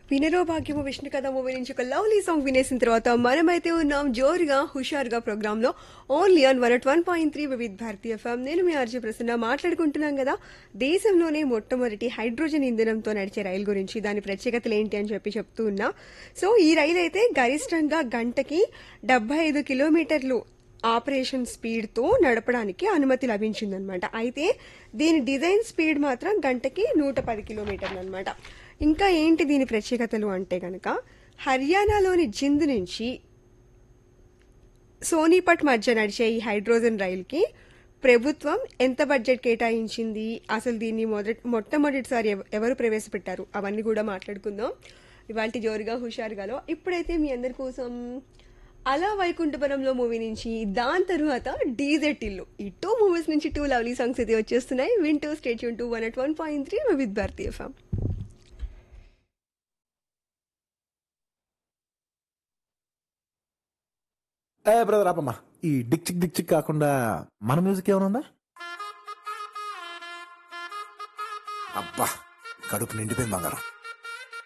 వినరో భాగ్యము విష్ణు కథ మూవీ నుంచి ఒక లవ్లీ సాంగ్ వినేసిన తర్వాత మనమైతే ఉన్నాం జోరుగా హుషారుగా ప్రోగ్రామ్ లో only on one one point three Vividh Bharati FM నేను మీ ఆర్జీ ప్రసన్న మాట్లాడుకుంటున్నాం కదా దేశంలోనే మొట్టమొదటి హైడ్రోజన్ ఇంధనంతో నడిచే రైలు గురించి దాని ప్రత్యేకతలు ఏంటి అని చెప్పి చెప్తూ ఉన్నా సో ఈ రైలు అయితే గరిష్టంగా గంటకి డెబ్బై ఐదు కిలోమీటర్లు ఆపరేషన్ స్పీడ్తో నడపడానికి అనుమతి లభించిందనమాట అయితే దీని డిజైన్ స్పీడ్ మాత్రం గంటకి నూట పది కిలోమీటర్లు అనమాట ఇంకా ఏంటి దీని ప్రత్యేకతలు అంటే గనక హర్యానాలోని జింద్ నుంచి సోనీపట్ మధ్య నడిచే ఈ హైడ్రోజన్ రైలుకి ప్రభుత్వం ఎంత బడ్జెట్ కేటాయించింది అసలు దీన్ని మొదటి మొట్టమొదటిసారి ఎవ- ఎవరు ప్రవేశపెట్టారు అవన్నీ కూడా మాట్లాడుకుందాం ఇవాళ జోరుగా హుషారుగాలో ఇప్పుడైతే మీ అందరి కోసం అలా వైకుంఠపురంలో మూవీ నుంచి దాని తరువాత డీజెట్ ఇల్లు ఈ టూ మూవీస్ నుంచి టూ లవ్లీ సాంగ్స్ అయితే వచ్చేస్తున్నాయి వింటూ state to one at one point three with Bharatiya ఫామ్ ఏ బ్రదర్ ఆపమ్మా ఈ డిక్ చిక్ డిక్ చిక్ కాకుండా మన మ్యూజిక్ ఏమైనా ఉందా అబ్బా కడుపు నిండిపోయింది బంగారం